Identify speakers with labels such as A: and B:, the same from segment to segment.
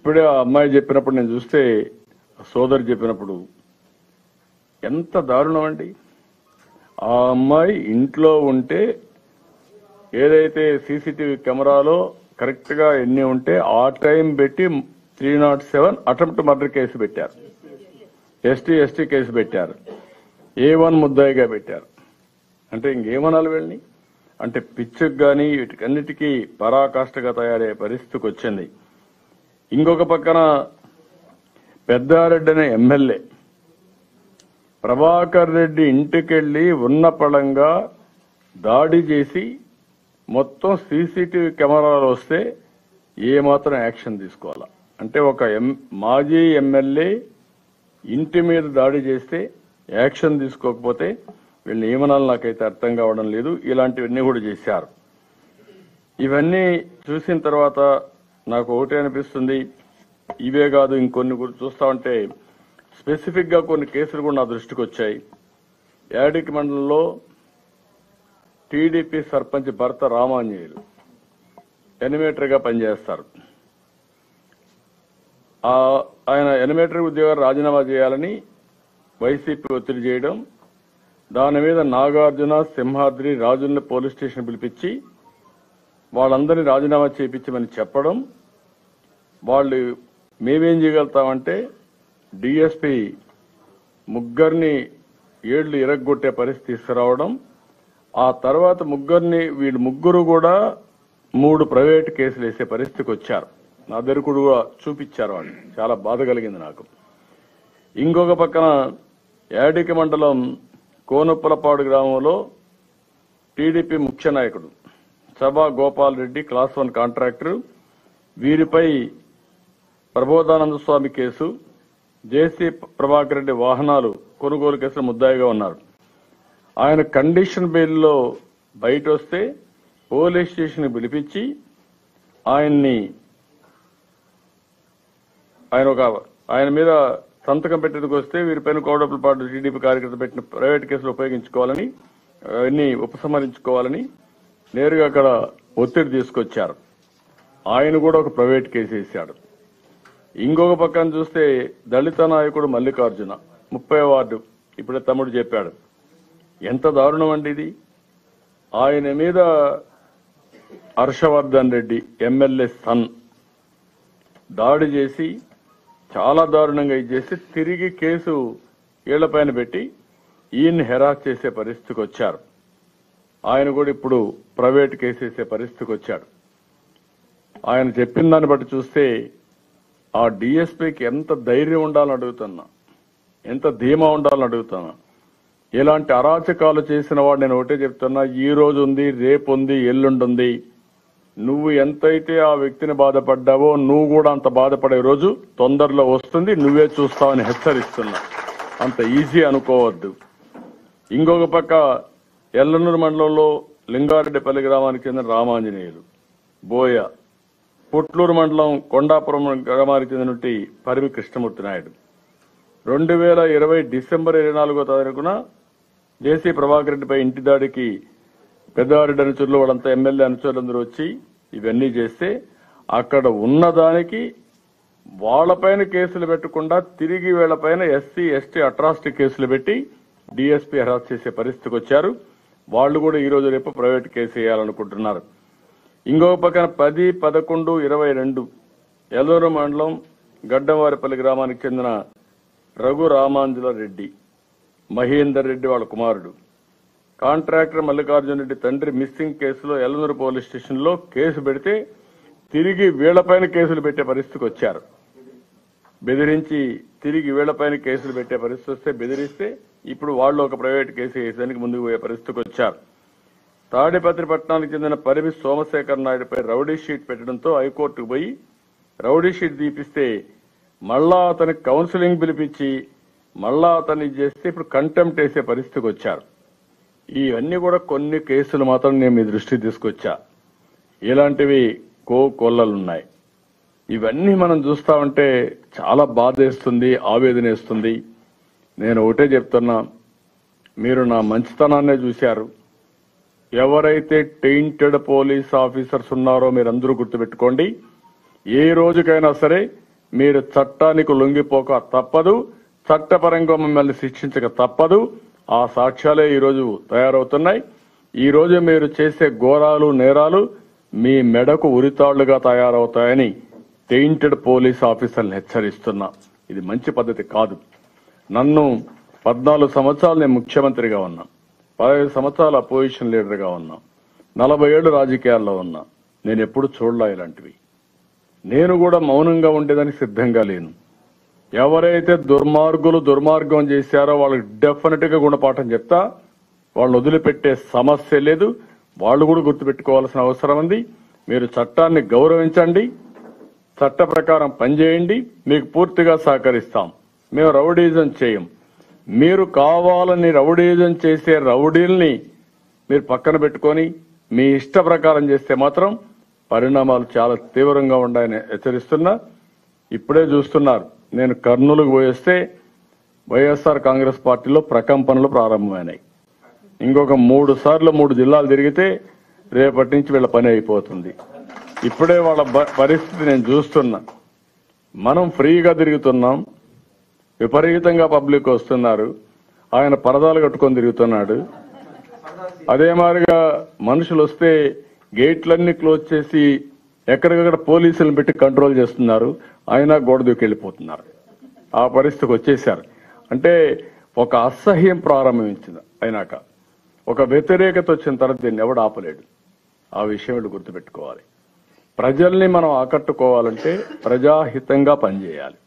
A: ఇప్పుడే ఆ అమ్మాయి చెప్పినప్పుడు నేను చూస్తే సోదరు చెప్పినప్పుడు ఎంత దారుణం అండి ఆ అమ్మాయి ఇంట్లో ఉంటే ఏదైతే సీసీటీవీ కెమెరాలో కరెక్ట్ గా ఎన్ని ఉంటే ఆ టైం పెట్టి three not seven attempt murder case పెట్టారు ఎస్టీ ఎస్టీ కేసు పెట్టారు ఏ వన్ ముద్దాయిగా పెట్టారు అంటే ఇంకేమనాలి వెళ్ళి అంటే పిచ్చుకు గాని వీటికన్నిటికీ పరాకాష్ఠగా తయారయ్యే పరిస్థితికి వచ్చింది ఇంకొక పక్కన పెద్దారెడ్డి అనే ఎమ్మెల్యే ప్రభాకర్ రెడ్డి ఇంటికెళ్లి ఉన్న పళంగా దాడి చేసి మొత్తం సీసీటీవీ కెమెరాలు వస్తే ఏమాత్రం యాక్షన్ తీసుకోవాలా అంటే ఒక ఎం మాజీ ఎమ్మెల్యే ఇంటి మీద దాడి చేస్తే యాక్షన్ తీసుకోకపోతే వీళ్ళని ఏమనాలి నాకైతే అర్థం కావడం లేదు ఇలాంటివన్నీ కూడా చేశారు ఇవన్నీ చూసిన తర్వాత నాకు ఒకటే అనిపిస్తుంది ఇవే కాదు ఇంకొన్ని కూడా చూస్తా ఉంటే స్పెసిఫిక్ గా కొన్ని కేసులు కూడా నా దృష్టికి వచ్చాయి యాడికి మండలంలో టీడీపీ సర్పంచ్ భర్త రామాంజనేయులు ఎనిమేటర్ గా పనిచేస్తారు ఆ ఆయన ఎనిమేటర్ ఉద్యోగాలు రాజీనామా చేయాలని వైసీపీ ఒత్తిడి చేయడం దాని మీద నాగార్జున సింహాద్రి రాజుల్ని పోలీస్ స్టేషన్ పిలిపించి వాళ్ళందరినీ రాజీనామా చేయించమని చెప్పడం వాళ్ళు మేమేం చేయగలుగుతామంటే డిఎస్పి ముగ్గురిని ఏళ్లు ఇరగ్గొట్టే పరిస్థితి తీసుకురావడం ఆ తర్వాత ముగ్గురిని వీళ్ళు ముగ్గురు కూడా మూడు ప్రైవేట్ కేసులు వేసే పరిస్థితికి వచ్చారు నా దగ్గర కూడా చూపించారు వాళ్ళు చాలా బాధ కలిగింది నాకు ఇంకొక పక్కన యాడికి మండలం కోనప్పలపాడు గ్రామంలో టీడీపీ ముఖ్య నాయకుడు సభా Gopal Reddy class one contractor వీరిపై ప్రబోధానంద స్వామి కేసు జేసీ ప్రభాకర్ రెడ్డి వాహనాలు కొనుగోలు కేసులో ముద్దాయిగా ఉన్నారు ఆయన కండిషన్ బెయిల్లో బయట వస్తే పోలీస్ స్టేషన్ పిలిపించి ఆయన్ని ఆయన ఒక ఆయన మీద సంతకం పెట్టేందుకు వస్తే వీరిపైన కోడపులపాటు టీడీపీ కార్యకర్త పెట్టిన ప్రైవేట్ కేసులు ఉపయోగించుకోవాలని అవన్నీ ఉపసంహరించుకోవాలని నేరుగా అక్కడ ఒత్తిడి తీసుకొచ్చారు ఆయన కూడా ఒక ప్రైవేట్ కేసు వేశాడు ఇంకొక పక్కన చూస్తే దళిత నాయకుడు మల్లికార్జున ముప్పై వార్డు ఇప్పుడే తమ్ముడు చెప్పాడు ఎంత దారుణం అండి ఇది ఆయన మీద హర్షవర్ధన్ రెడ్డి ఎమ్మెల్యే సన్ దాడి చేసి చాలా దారుణంగా ఇది చేసి తిరిగి కేసు ఈళ్లపైన పెట్టి ఈయన్ని హెరాస్ చేసే పరిస్థితికి వచ్చారు ఆయన కూడా ఇప్పుడు ప్రైవేట్ కేసు వేసే పరిస్థితికి వచ్చాడు ఆయన చెప్పిన దాన్ని బట్టి చూస్తే ఆ డిఎస్పీకి ఎంత ధైర్యం ఉండాలని అడుగుతున్నా ఎంత ధీమా ఉండాలని అడుగుతున్నా ఇలాంటి అరాచకాలు చేసిన వాడు నేను ఒకటే చెప్తున్నా ఈ రోజు ఉంది రేపు ఉంది ఎల్లుండి ఉంది నువ్వు ఎంతైతే ఆ వ్యక్తిని బాధపడ్డావో నువ్వు కూడా అంత బాధపడే రోజు తొందరలో వస్తుంది నువ్వే చూస్తావని హెచ్చరిస్తున్నా అంత ఈజీ అనుకోవద్దు ఇంకొక పక్క ఎల్లనూరు మండలంలో లింగారెడ్డిపల్లి గ్రామానికి చెందిన రామాంజనేయులు బోయ పుట్లూరు మండలం కొండాపురం గ్రామానికి చెందినటువంటి పరిమి కృష్ణమూర్తి నాయుడు రెండు వేల ఇరవై డిసెంబర్ ఇరవై నాలుగో తారీఖున జేసీ ప్రభాకర్ రెడ్డిపై ఇంటి దాడికి పెద్దవారెడ్డి అనుచరులు వాళ్ళంతా ఎమ్మెల్యే అనుచరులందరూ వచ్చి ఇవన్నీ చేస్తే అక్కడ ఉన్నదానికి వాళ్ళపైన కేసులు పెట్టకుండా తిరిగి వీళ్ళపైన ఎస్సీ ఎస్టీ అట్రాసిటీ కేసులు పెట్టి డిఎస్పీ హెరాస్ చేసే పరిస్థితికి వచ్చారు వాళ్ళు కూడా ఈ రోజు రేపు ప్రైవేట్ కేసు వేయాలనుకుంటున్నారు ఇంకొక పక్కన పది పదకొండు ఇరవై రెండు ఎల్లూరు మండలం గడ్డవారిపల్లి గ్రామానికి చెందిన రఘు రామాంజుల రెడ్డి మహేందర్ రెడ్డి వాళ్ళ కుమారుడు కాంట్రాక్టర్ మల్లికార్జున రెడ్డి తండ్రి మిస్సింగ్ కేసులో ఎల్లనూరు పోలీస్ స్టేషన్ లో కేసు పెడితే తిరిగి వీళ్లపైన కేసులు పెట్టే పరిస్థితికి వచ్చారు బెదిరించి తిరిగి వీళ్లపైన కేసులు పెట్టే పరిస్థితి వస్తే బెదిరిస్తే ఇప్పుడు వాళ్ళు ఒక ప్రైవేట్ కేసు వేసేదానికి ముందుకు పోయే పరిస్థితికి వచ్చారు తాడిపత్రి పట్టణానికి చెందిన పరిమి సోమశేఖర్ నాయుడుపై రౌడీ షీట్ పెట్టడంతో హైకోర్టుకు పోయి రౌడీ షీట్ తీపిస్తే మళ్ళా అతనికి కౌన్సిలింగ్ పిలిపించి మళ్ళా అతన్ని చేస్తే ఇప్పుడు కంటెంప్ట్ వేసే పరిస్థితికి వచ్చారు ఇవన్నీ కూడా కొన్ని కేసులు మాత్రం నేను మీ దృష్టికి తీసుకొచ్చా ఇలాంటివి కో కొల్లలున్నాయి ఇవన్నీ మనం చూస్తా ఉంటే చాలా బాధేస్తుంది ఆవేదన వేస్తుంది నేను ఒకటే చెప్తున్నా మీరు నా మంచితనాన్నే చూశారు ఎవరైతే టెయింటెడ్ పోలీస్ ఆఫీసర్స్ ఉన్నారో మీరందరూ గుర్తుపెట్టుకోండి ఏ రోజుకైనా సరే మీరు చట్టానికి లొంగిపోక తప్పదు చట్టపరంగా మిమ్మల్ని శిక్షించక తప్పదు ఆ సాక్ష్యాలే ఈరోజు తయారవుతున్నాయి ఈ రోజు మీరు చేసే ఘోరాలు నేరాలు మీ మెడకు ఉరితాళ్లుగా తయారవుతాయని టెయింటెడ్ పోలీస్ ఆఫీసర్ని హెచ్చరిస్తున్నా ఇది మంచి పద్ధతి కాదు నన్ను పద్నాలుగు సంవత్సరాలు నేను ముఖ్యమంత్రిగా ఉన్నా పదహైదు సంవత్సరాలు అపోజిషన్ లీడర్గా ఉన్నా నలభై ఏళ్ళు రాజకీయాల్లో ఉన్నా నేను ఎప్పుడు చూడలా ఇలాంటివి నేను కూడా మౌనంగా ఉండేదానికి సిద్ధంగా లేను ఎవరైతే దుర్మార్గులు దుర్మార్గం చేశారో వాళ్ళకి డెఫినెట్ గా గుణపాఠం చెప్తా వాళ్ళని వదిలిపెట్టే సమస్య లేదు వాళ్ళు కూడా గుర్తుపెట్టుకోవాల్సిన అవసరం ఉంది మీరు చట్టాన్ని గౌరవించండి చట్ట ప్రకారం పనిచేయండి మీకు పూర్తిగా సహకరిస్తాం మేము రౌడీజం చేయం మీరు కావాలని రౌడీజం చేసే రౌడీల్ని మీరు పక్కన పెట్టుకొని మీ ఇష్ట ప్రకారం చేస్తే మాత్రం పరిణామాలు చాలా తీవ్రంగా ఉన్నాయని హెచ్చరిస్తున్నా ఇప్పుడే చూస్తున్నారు నేను కర్నూలుకు పోయేస్తే వైఎస్ఆర్ కాంగ్రెస్ పార్టీలో ప్రకంపనలు ప్రారంభమైనాయి ఇంకొక మూడు సార్లు మూడు జిల్లాలు తిరిగితే రేపటి నుంచి వీళ్ళ పని అయిపోతుంది ఇప్పుడే వాళ్ళ బ- పరిస్థితి నేను చూస్తున్నా మనం ఫ్రీగా తిరుగుతున్నాం విపరీతంగా పబ్లిక్ వస్తున్నారు ఆయన పరదాలు కట్టుకొని తిరుగుతున్నాడు అదే మాదిరిగా మనుషులు వస్తే గేట్లన్నీ క్లోజ్ చేసి ఎక్కడికక్కడ పోలీసులను పెట్టి కంట్రోల్ చేస్తున్నారు అయినా గోడ దూకి వెళ్ళిపోతున్నారు ఆ పరిస్థితికి వచ్చేసారు అంటే ఒక అసహ్యం ప్రారంభించింది అయినాక ఒక వ్యతిరేకత వచ్చిన తర్వాత దీన్ని ఎవడు ఆపలేడు ఆ విషయం వీళ్ళు గుర్తుపెట్టుకోవాలి ప్రజల్ని మనం ఆకట్టుకోవాలంటే ప్రజాహితంగా పనిచేయాలి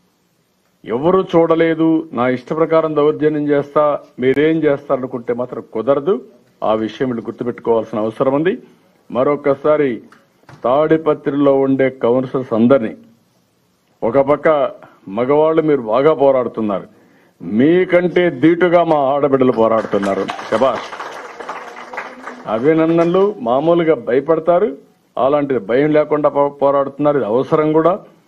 A: ఎవరు చూడలేదు నా ఇష్ట ప్రకారం దౌర్జన్యం చేస్తా మీరేం చేస్తారనుకుంటే మాత్రం కుదరదు ఆ విషయం వీళ్ళు గుర్తుపెట్టుకోవాల్సిన అవసరం ఉంది మరొకసారి తాడిపత్రిలో ఉండే కౌన్సిలర్స్ అందరినీ ఒక పక్క మగవాళ్ళు మీరు బాగా పోరాడుతున్నారు మీకంటే దీటుగా మా ఆడబిడ్డలు పోరాడుతున్నారు శబాష్ అభినందనలు మామూలుగా భయపడతారు అలాంటిది భయం లేకుండా పో- పోరాడుతున్నారు ఇది అవసరం కూడా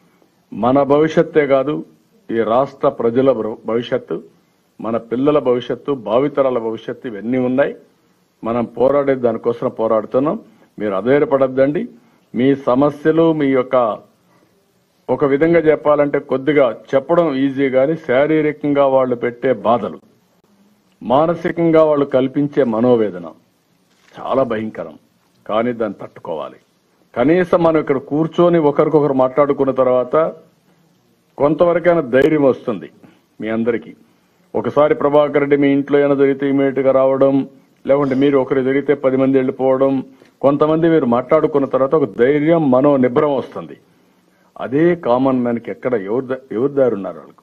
A: మన భవిష్యత్తే కాదు ఈ రాష్ట్ర ప్రజల భ- భవిష్యత్తు మన పిల్లల భవిష్యత్తు భావితరాల భవిష్యత్తు ఇవన్నీ ఉన్నాయి మనం పోరాడే దానికోసం పోరాడుతున్నాం మీరు అధైర్యపడద్దండి మీ సమస్యలు మీ యొక్క ఒక విధంగా చెప్పాలంటే కొద్దిగా చెప్పడం ఈజీ కానీ శారీరకంగా వాళ్ళు పెట్టే బాధలు మానసికంగా వాళ్ళు కల్పించే మనోవేదన చాలా భయంకరం కానీ దాన్ని తట్టుకోవాలి కనీసం మనం ఇక్కడ కూర్చొని ఒకరికొకరు మాట్లాడుకున్న తర్వాత కొంతవరకైనా ధైర్యం వస్తుంది మీ అందరికీ ఒకసారి ప్రభాకర్ రెడ్డి మీ ఇంట్లో ఏమైనా జరిగితే ఇమీడియట్ గా రావడం లేకుంటే మీరు ఒకరు జరిగితే పది మంది వెళ్ళిపోవడం కొంతమంది మీరు మాట్లాడుకున్న తర్వాత ఒక ధైర్యం మనో నిబ్రం వస్తుంది అదే కామన్ మ్యాన్కి ఎక్కడ ఎవరు ద- ఎవరు దారి ఉన్నారు వాళ్ళకు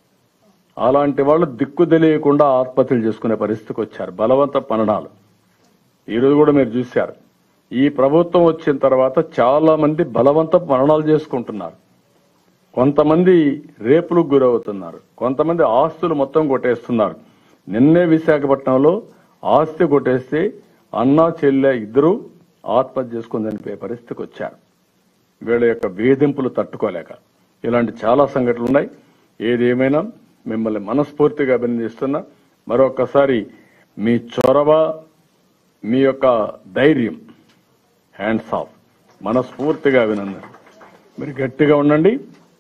A: అలాంటి వాళ్ళు దిక్కు తెలియకుండా ఆత్మహత్యలు చేసుకునే పరిస్థితికి వచ్చారు బలవంత పనడాలు ఈరోజు కూడా మీరు చూశారు ఈ ప్రభుత్వం వచ్చిన తర్వాత చాలా మంది బలవంత మరణాలు చేసుకుంటున్నారు కొంతమంది రేపులకు గురవుతున్నారు కొంతమంది ఆస్తులు మొత్తం కొట్టేస్తున్నారు నిన్నే విశాఖపట్నంలో ఆస్తి కొట్టేస్తే అన్నా చెల్లె ఇద్దరు ఆత్మహత్య చేసుకుని చనిపోయే పరిస్థితికి వచ్చారు వీళ్ళ యొక్క వేధింపులు తట్టుకోలేక ఇలాంటి చాలా సంఘటనలు ఉన్నాయి ఏదేమైనా మిమ్మల్ని మనస్ఫూర్తిగా అభినందిస్తున్నా మరొకసారి మీ చొరవ మీ యొక్క ధైర్యం హ్యాండ్స్ ఆఫ్ మనస్ఫూర్తిగా అభినందన మీరు గట్టిగా ఉండండి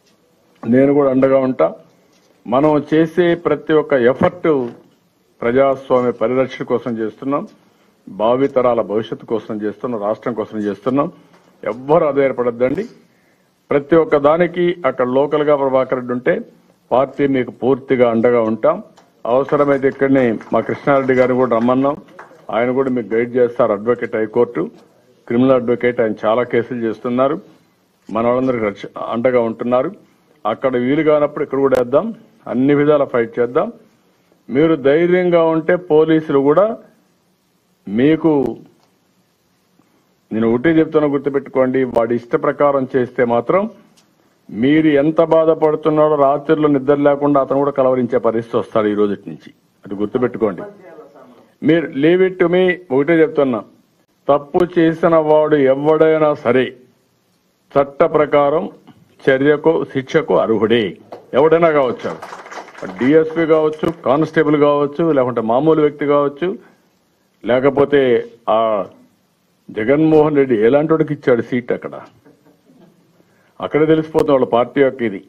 A: నేను కూడా అండగా ఉంటా మనం చేసే ప్రతి ఒక్క ఎఫర్ట్ ప్రజాస్వామ్య పరిరక్షణ కోసం చేస్తున్నాం భావితరాల భవిష్యత్తు కోసం చేస్తున్నాం రాష్ట్రం కోసం చేస్తున్నాం ఎవ్వరు ఆధారపడద్దండి ప్రతి ఒక్క దానికి అక్కడ లోకల్ గా ప్రభాకర్ రెడ్డి ఉంటే పార్టీ మీకు పూర్తిగా అండగా ఉంటాం అవసరమైతే ఇక్కడనే మా కృష్ణారెడ్డి గారిని కూడా రమ్మన్నాం ఆయన కూడా మీకు గైడ్ చేస్తారు అడ్వకేట్ హైకోర్టు క్రిమినల్ అడ్వకేట్ ఆయన చాలా కేసులు చేస్తున్నారు మన వాళ్ళందరికీ రక్ష- అండగా ఉంటున్నారు అక్కడ వీలు కానప్పుడు ఇక్కడ కూడా వేద్దాం అన్ని విధాల ఫైట్ చేద్దాం మీరు ధైర్యంగా ఉంటే పోలీసులు కూడా మీకు నేను ఒకటే చెప్తున్నా గుర్తుపెట్టుకోండి వాడి ఇష్ట ప్రకారం చేస్తే మాత్రం మీరు ఎంత బాధపడుతున్నాడో రాత్రిలో నిద్ర లేకుండా అతను కూడా కలవరించే పరిస్థితి వస్తాడు ఈ రోజు నుంచి అది గుర్తుపెట్టుకోండి మీరు లీవ్ ఇట్ మీ ఒకటే చెప్తున్నా తప్పు చేసిన వాడు ఎవడైనా సరే చట్ట ప్రకారం చర్యకు శిక్షకు అర్హుడే ఎవడైనా కావచ్చు డిఎస్పీ కావచ్చు కానిస్టేబుల్ కావచ్చు లేకుంటే మామూలు వ్యక్తి కావచ్చు లేకపోతే ఆ జగన్మోహన్ రెడ్డి ఎలాంటి వాడికి ఇచ్చాడు సీట్ అక్కడ అక్కడే తెలిసిపోతుంది వాళ్ళ పార్టీ యొక్క ఇది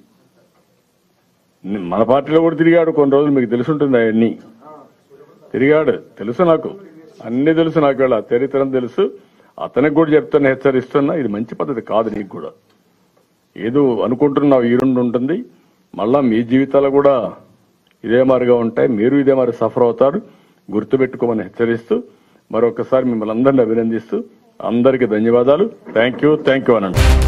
A: మన పార్టీలో కూడా తిరిగాడు కొన్ని రోజులు మీకు తెలుసుంటుంది అవన్నీ తిరిగాడు తెలుసు నాకు అన్ని తెలుసు నాకు వీళ్ళ చరిత్ర తెలుసు అతనికి కూడా చెప్తున్నా హెచ్చరిస్తున్నా ఇది మంచి పద్ధతి కాదు నీకు కూడా ఏదో అనుకుంటున్నావు ఈ రెండు ఉంటుంది మళ్ళా మీ జీవితాలు కూడా ఇదే మారిగా ఉంటాయి మీరు ఇదే మరి సఫర్ అవుతారు గుర్తుపెట్టుకోమని హెచ్చరిస్తూ మరొకసారి మిమ్మల్ని అందరినీ అభినందిస్తూ అందరికీ ధన్యవాదాలు థ్యాంక్ యూ థ్యాంక్ యూ అనండి